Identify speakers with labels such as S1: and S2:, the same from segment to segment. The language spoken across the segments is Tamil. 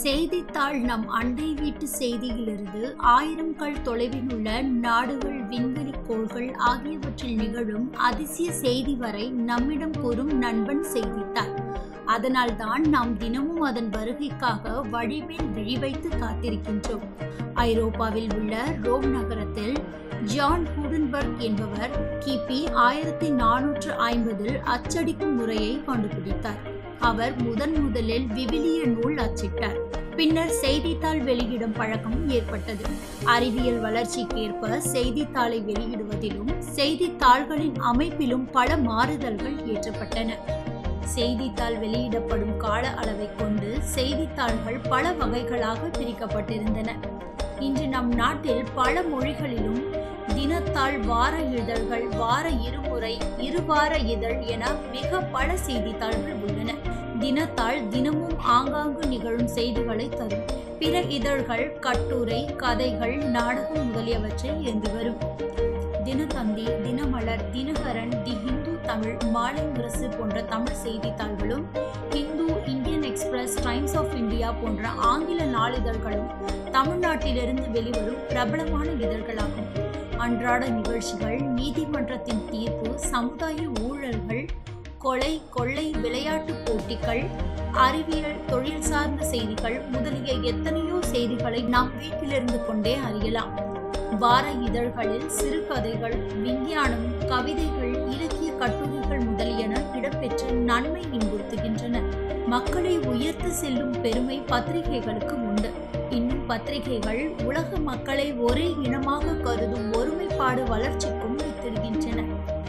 S1: செய்தித்தாள் நம் அண்டை வீட்டு செய்தியிலிருந்து ஆயிரம் கல் தொலைவில் உள்ள நாடுகள் விண்வெளி கோள்கள் ஆகியவற்றில் நிகழும் அதிசய செய்தி வரை நம்மிடம் கூறும் நண்பன் செய்தித்தாள் அதனால்தான் நாம் தினமும் அதன் வருகைக்காக வழிமேல் விழி வைத்து காத்திருக்கின்றோம் ஐரோப்பாவில் உள்ள ரோம் நகரத்தில் ஜான் ஹூடன்பர்க் என்பவர் கிபி ஆயிரத்தி நானூற்று ஐம்பதில் அச்சடிக்கும் முறையை கண்டுபிடித்தார் அவர் முதன் முதலில் விவிலிய நூல் அச்சிட்டார் பின்னர் செய்தித்தாள் வெளியிடும் பழக்கம் ஏற்பட்டது அறிவியல் வளர்ச்சிக்கேற்ப செய்தித்தாளை வெளியிடுவதிலும் செய்தித்தாள்களின் அமைப்பிலும் பல மாறுதல்கள் ஏற்றப்பட்டன செய்தித்தாள் வெளியிடப்படும் கால அளவை கொண்டு செய்தித்தாள்கள் பல வகைகளாக பிரிக்கப்பட்டிருந்தன இன்று நம் நாட்டில் பல மொழிகளிலும் தினத்தாள் வார இதழ்கள் வார இருமுறை இருவார இதழ் என மிக பல செய்தித்தாள்கள் உள்ளன தினத்தாள் தினமும் ஆங்காங்கு நிகழும் செய்திகளை தரும் பிற இதழ்கள் கட்டுரை கதைகள் நாடகம் முதலியவற்றை இருந்து வரும் தினத்தந்தி தினமலர் தினகரன் தி ஹிந்து தமிழ் மாலை முரசு போன்ற தமிழ் செய்தித்தாள்களும் Hindu Indian Express Times of India போன்ற ஆங்கில நாளிதழ்களும் தமிழ்நாட்டிலிருந்து வெளிவரும் பிரபலமான இதழ்களாகும் அன்றாட நிகழ்ச்சிகள் நீதிமன்றத்தின் தீர்ப்பு சமுதாய ஊழல்கள் கொலை கொள்ளை விளையாட்டு போட்டிகள் அறிவியல் தொழில் சார்ந்த செய்திகள் முதலிய எத்தனையோ செய்திகளை நாம் வீட்டிலிருந்து கொண்டே அறியலாம் வார இதழ்களில் சிறுகதைகள் விஞ்ஞானம் கவிதைகள் இலக்கிய கட்டுரைகள் முதலியன இடம்பெற்று நன்மை இன்புறுத்துகின்றன மக்களை உயர்த்து செல்லும் பெருமை பத்திரிகைகளுக்கு உண்டு இன்னும் பத்திரிகைகள் உலக மக்களை ஒரே இனமாக கருதும் ஒருமைப்பாடு வளர்ச்சிக்கும் வைத்திருக்கின்றன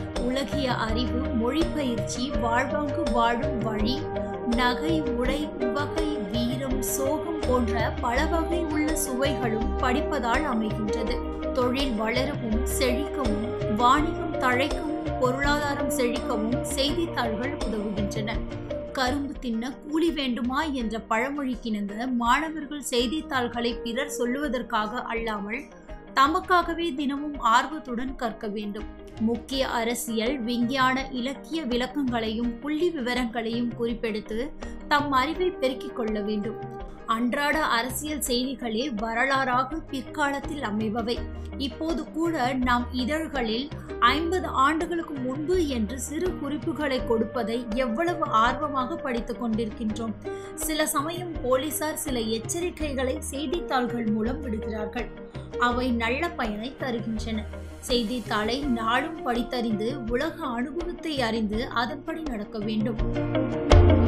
S1: உலகிய அறிவு மொழி பயிற்சி வாழ்வாங்கு வாழும் வழி நகை உடை உவகை வீரம் சோகம் போன்ற பல வகை உள்ள சுவைகளும் படிப்பதால் அமைகின்றது தொழில் வளரவும் செழிக்கவும் வாணிகம் தழைக்கவும் பொருளாதாரம் செழிக்கவும் செய்தித்தாள்கள் உதவுகின்றன கரும்பு தின்ன கூலி வேண்டுமா என்ற பழமொழிக்கிணங்க மாணவர்கள் செய்தித்தாள்களை பிறர் சொல்லுவதற்காக அல்லாமல் தமக்காகவே தினமும் ஆர்வத்துடன் கற்க வேண்டும் முக்கிய அரசியல் விஞ்ஞான இலக்கிய விளக்கங்களையும் புள்ளி விவரங்களையும் குறிப்பெடுத்து தம் அறிவை பெருக்கிக் கொள்ள வேண்டும் அன்றாட அரசியல் செய்திகளே வரலாறாக பிற்காலத்தில் அமைபவை இப்போது கூட நாம் இதழ்களில் ஐம்பது ஆண்டுகளுக்கு முன்பு என்று சிறு குறிப்புகளை கொடுப்பதை எவ்வளவு ஆர்வமாக படித்துக் கொண்டிருக்கின்றோம் சில சமயம் போலீசார் சில எச்சரிக்கைகளை செய்தித்தாள்கள் மூலம் விடுகிறார்கள் அவை நல்ல பயனை தருகின்றன செய்தித்தாளை நாளும் படித்தறிந்து உலக அனுபவத்தை அறிந்து அதன்படி நடக்க வேண்டும்